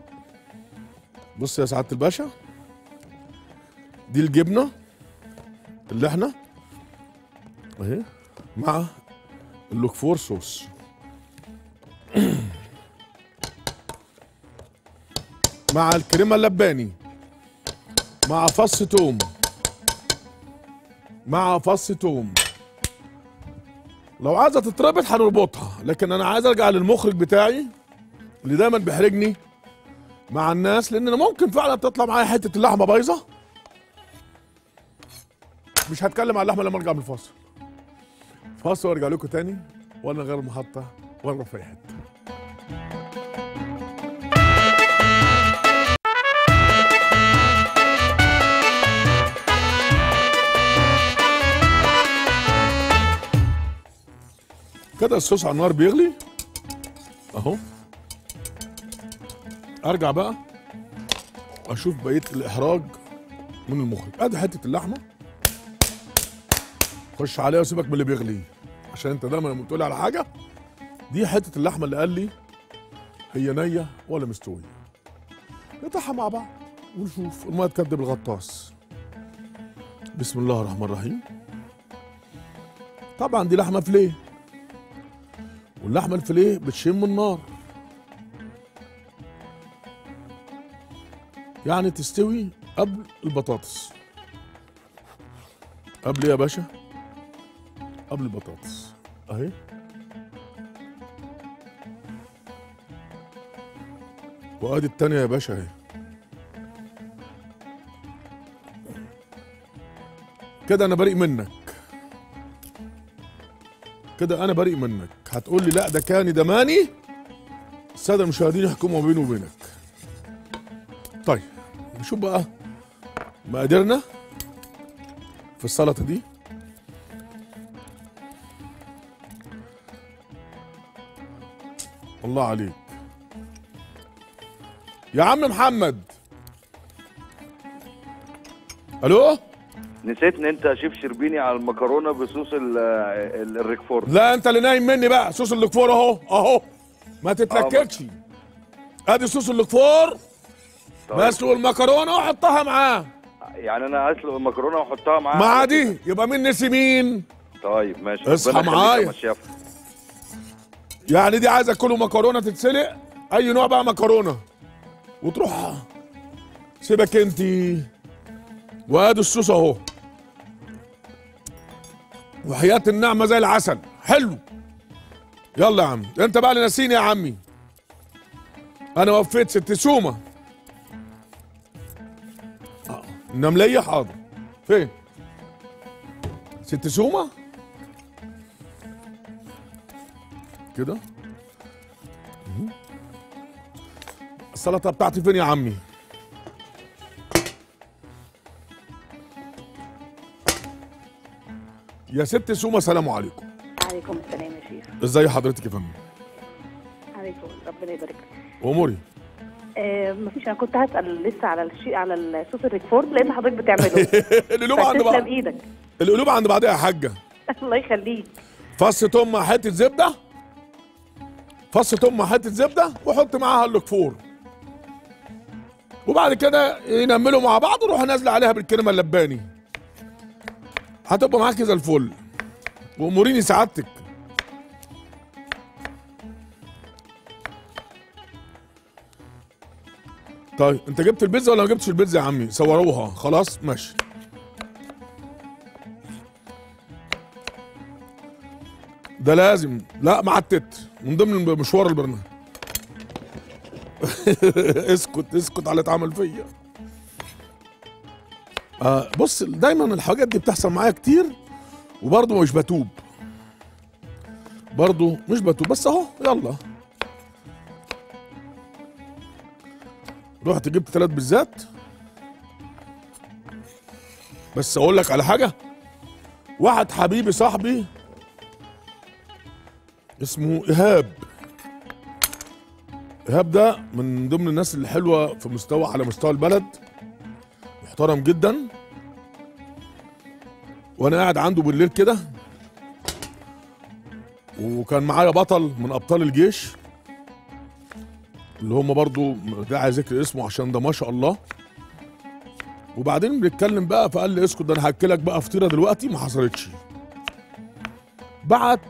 بص يا سعاده الباشا دي الجبنه اللي احنا اهي مع اللوك فور صوص مع الكريمه اللباني مع فص توم مع فص توم لو عايزه تتربط هنربطها لكن انا عايز ارجع للمخرج بتاعي اللي دايما بيحرجني مع الناس لان انا ممكن فعلا تطلع معايا حته اللحمه بايظه مش هتكلم على اللحمه لما ارجع من الفاصل فاصل وارجع لكم تاني وانا غير محطه ولا في أي حته كده الصوص على النار بيغلي اهو ارجع بقى اشوف بقيه الاحراج من المخرج ادي حته اللحمه خش عليها وسيبك من اللي بيغلي عشان انت دايما لما بتقولي على حاجه دي حته اللحمه اللي قال لي هي نيه ولا مستويه نفتحها مع بعض ونشوف الميه تكدب الغطاس بسم الله الرحمن الرحيم طبعا دي لحمه فيليه واللحمه الفيليه بتشم النار يعني تستوي قبل البطاطس قبل ايه يا باشا قبل البطاطس اهي وادي التانية يا باشا اهي كده انا بريء منك كده انا بريء منك هتقول لي لا ده كاني ده ماني الساده المشاهدين يحكموا ما بيني وبينك طيب نشوف بقى مقاديرنا في السلطه دي الله عليك يا عم محمد الو نسيت ان انت شيف شربيني على المكرونه بصوص ال- ال- الريكفورد لا انت اللي نايم مني بقى صوص الكفور اهو اهو ما تتلككش ادي صوص الكفور طيب. بس والمكرونه وحطها معاه يعني انا اسلق المكرونه واحطها معاها مع دي يبقى مين نسي مين طيب ماشي اصحى ربنا يخليك معايا. يا مشيف. يعني دي عايزه كله مكرونه تتسلق اي نوع بقى مكرونه وتروح سيبك انت وادي الصوص اهو وحياة النعمة زي العسل حلو يلا يا عم انت بقى اللي ناسيني يا عمي انا وفيت ست سومة آه، النملية حاضر فين ست سومة كده مهم. السلطة بتاعتي فين يا عمي يا ست سومة سلام عليكم عليكم السلام يا شيخ ازاي حضرتك يا فندم عليكم ربنا يبارك لك اموري آه مفيش انا كنت هسال لسه على الشيء على الصوص الريكفورد لان حضرتك بتعمله القلوب عند بعض فتسلم ايدك القلوب عند بعضها يا حاجه الله يخليك فص توم مع حته زبده فص توم مع حته زبده وحط معاها الكفور وبعد كده ينملوا مع بعض وروح نازله عليها بالكريمه اللباني هتبقى معاك زي الفل واموريني سعادتك طيب انت جبت البيتزا ولا ما جبتش البيتزا يا عمي صوروها خلاص ماشي ده لازم لا مع التت من ضمن مشوار البرنامج اسكت اسكت على اللي اتعمل فيا آه بص دايما الحاجات دي بتحصل معايا كتير وبرضه مش بتوب برضه مش بتوب بس اهو يلا رحت جبت ثلاث بالذات بس اقول لك على حاجه واحد حبيبي صاحبي اسمه ايهاب ايهاب ده من ضمن الناس الحلوه في مستوى على مستوى البلد محترم جدا وانا قاعد عنده بالليل كده وكان معايا بطل من ابطال الجيش اللي هم برضو داعي ذكر اسمه عشان ده ما شاء الله وبعدين بنتكلم بقى فقال لي اسكت ده انا هاكلك بقى فطيره دلوقتي ما حصلتش بعت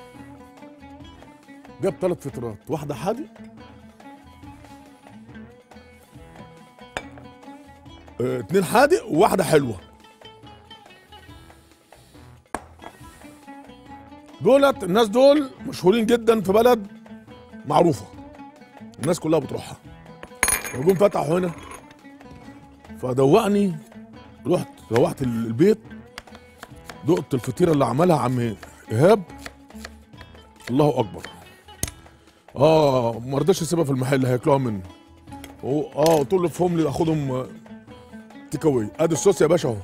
جاب ثلاث فطرات واحده حادق اه اتنين حادق وواحده حلوه دولت الناس دول مشهورين جدا في بلد معروفه الناس كلها بتروحها وجم فتحوا هنا فدوقني رحت روحت البيت دقت الفطيره اللي عملها عم ايهاب الله اكبر اه ما رضاش اسيبها في المحل هياكلوها مني هو اه قلت له افهم لي اخدهم تيك اواي ادي الصوص يا باشا اهو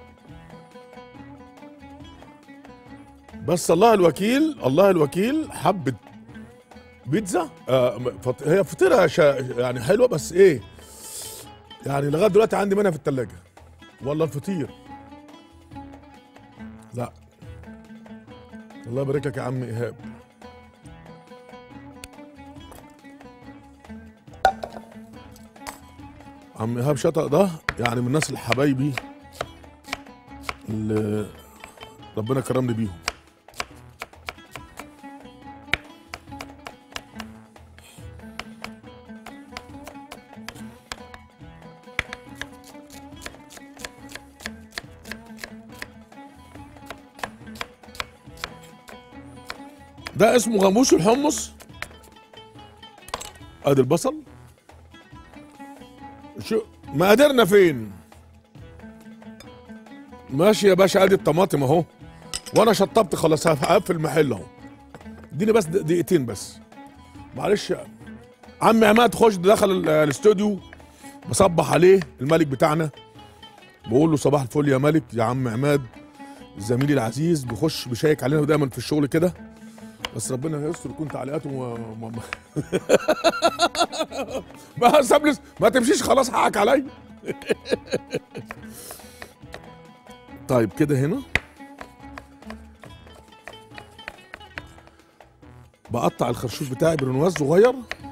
بس الله الوكيل الله الوكيل حبه بيتزا آه فط... هي فطيره شا... يعني حلوه بس ايه يعني لغايه دلوقتي عندي منها في الثلاجه والله الفطير لا الله يبارك لك يا عم ايهاب عم ايهاب شطق ده يعني من الناس الحبايبي اللي ربنا كرمني بيهم ده اسمه غموش الحمص ادي البصل شو مقاديرنا فين ماشي يا باشا ادي الطماطم اهو وانا شطبت خلاص هقفل المحل اهو اديني بس دق- دقيقتين بس معلش عم عماد خش دخل ال- الاستوديو بصبح عليه الملك بتاعنا بقول له صباح الفل يا ملك يا عم عماد زميلي العزيز بيخش بيشيك علينا دايما في الشغل كده بس ربنا يستر يكون تعليقاته ما ما ما, ما سابلس ما تمشيش خلاص حقك عليا طيب كده هنا بقطع الخرشوف بتاعي برنواز صغير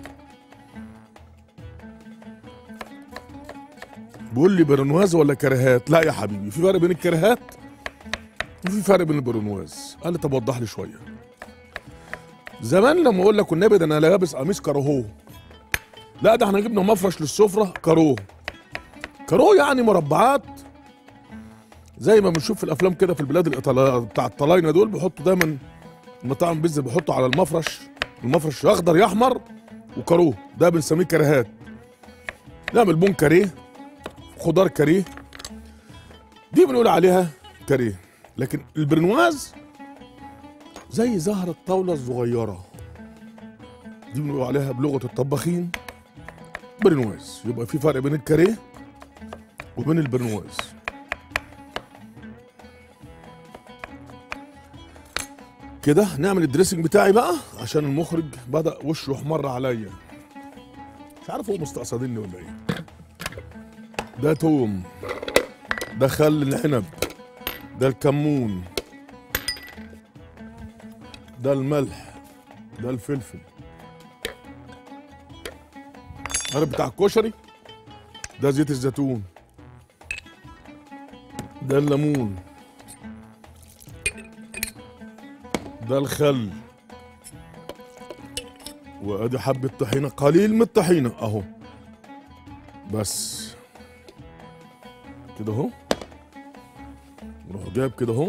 بيقول لي برنواز ولا كرهات لا يا حبيبي في فرق بين الكرهات وفي فرق بين البرنواز قال لي طب وضح لي شويه زمان لما اقول لك والنبي ده انا لابس قميص كاروهو لا ده احنا جبنا مفرش للسفره كاروه كاروه يعني مربعات زي ما بنشوف في الافلام كده في البلاد الايطاليه بتاع الطلاينه دول بيحطوا دايما المطاعم بيتزا بيحطوا على المفرش المفرش يا اخضر يا احمر وكاروه ده بنسميه كريهات نعمل بون كاريه خضار كاريه دي بنقول عليها كاريه لكن البرنواز زي زهر الطاولة الصغيرة دي بنقول عليها بلغة الطباخين برنواز يبقى في فرق بين الكاريه وبين البرنواز كده نعمل الدريسنج بتاعي بقى عشان المخرج بدأ وشه يحمر عليا مش عارف هو مستقصدني ولا ايه ده توم ده خل العنب ده الكمون ده الملح ده الفلفل عارف بتاع الكشري ده زيت الزيتون ده الليمون ده الخل وادي حبة طحينة قليل من الطحينة اهو بس كده اهو نروح جايب كده اهو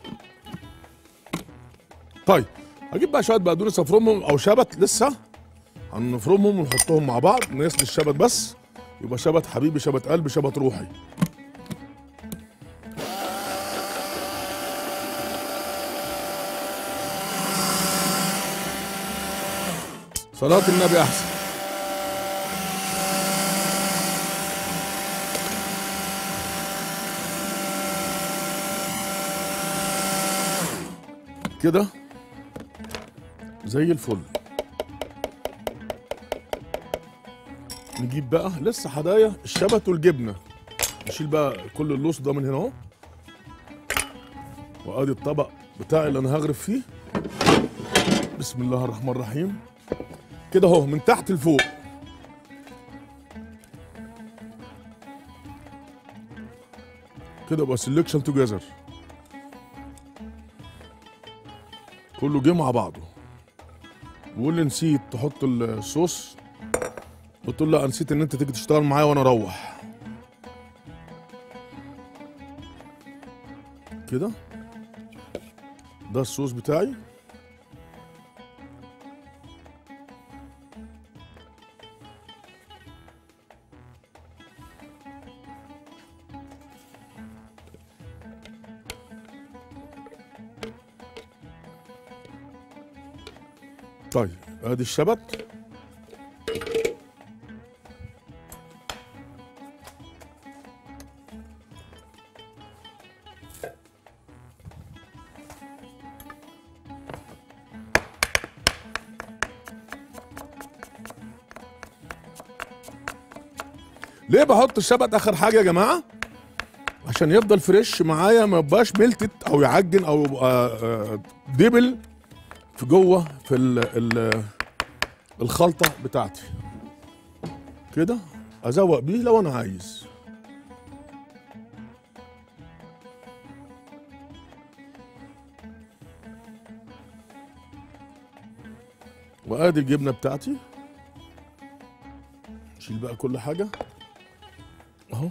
طيب هجيب بقى شويه بقدونس افرمهم او شبت لسه هنفرمهم ونحطهم مع بعض نقص الشبت بس يبقى شبت حبيبي شبت قلبي شبت روحي صلاة النبي أحسن كده زي الفل نجيب بقى لسه حدايا الشبت والجبنه نشيل بقى كل اللوص ده من هنا اهو وادي الطبق بتاعي اللي انا هغرف فيه بسم الله الرحمن الرحيم كده اهو من تحت لفوق كده يبقى سelection توجذر كله جه مع بعضه واللي نسيت تحط الصوص بتقول لا نسيت ان انت تيجي تشتغل معايا وانا اروح كده ده الصوص بتاعي طيب ادي الشبت ليه بحط الشبت اخر حاجه يا جماعه عشان يفضل فريش معايا ما يبقاش ملتت او يعجن او يبقى آه، دبل في جوه في ال ال الخلطه بتاعتي كده ازوق بيه لو انا عايز وادي الجبنه بتاعتي شيل بقى كل حاجه اهو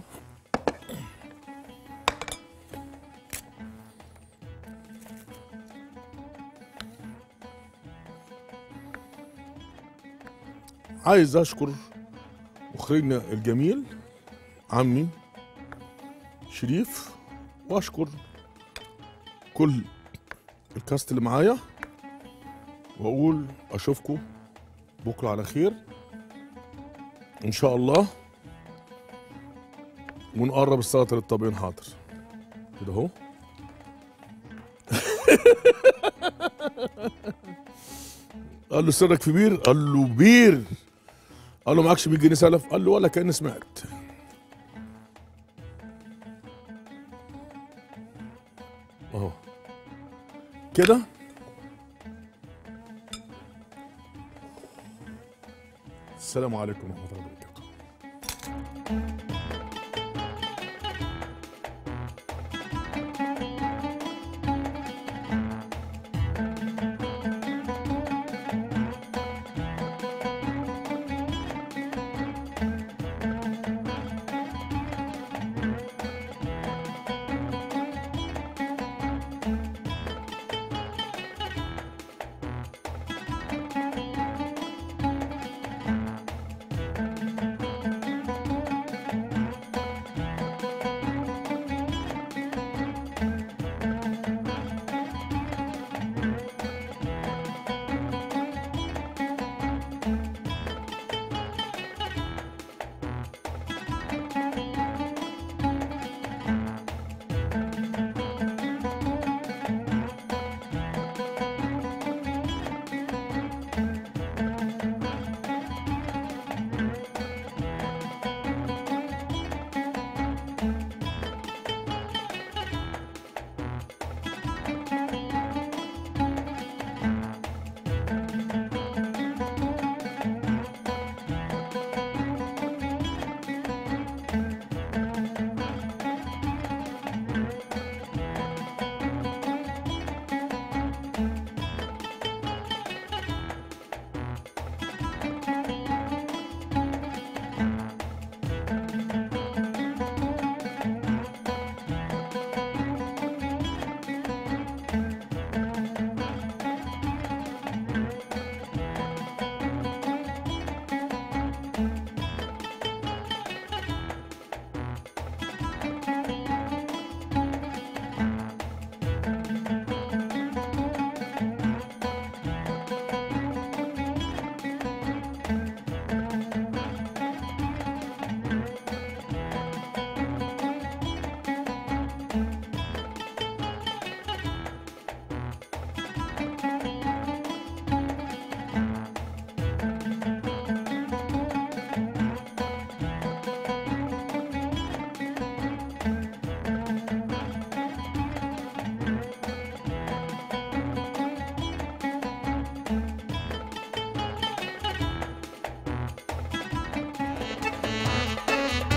عايز اشكر مخرجنا الجميل عمي شريف واشكر كل الكاست اللي معايا واقول اشوفكم بكره على خير ان شاء الله ونقرب السلطه للطبيعين حاضر كده اهو قال له سرك في بير قال له بير قال له معكش 100 جنيه سلف قال له ولا كاني سمعت اهو كده السلام عليكم ورحمه الله وبركاته